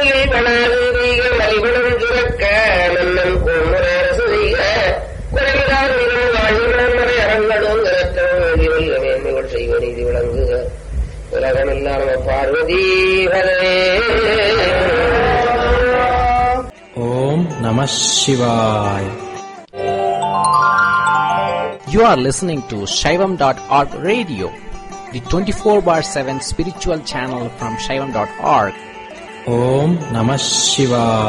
மலையில் பணாதீக மலிபணம் சுரக்க மன்னன் கோமுற அரசு செய்க குறைவிலார் உயிரும் வாழ்கிறார் மறை அரங்கடும் கரத்தம் இவல் மேன்மைகள் செய்வ நீதி விளங்குக உலகமெல்லாம் நம பார்வதி ஹரே ஓம் நம சிவாய் You are listening to Shaivam.org radio, the 24 bar 7 spiritual channel from Shaivam.org. ஓம் நம சிவாய்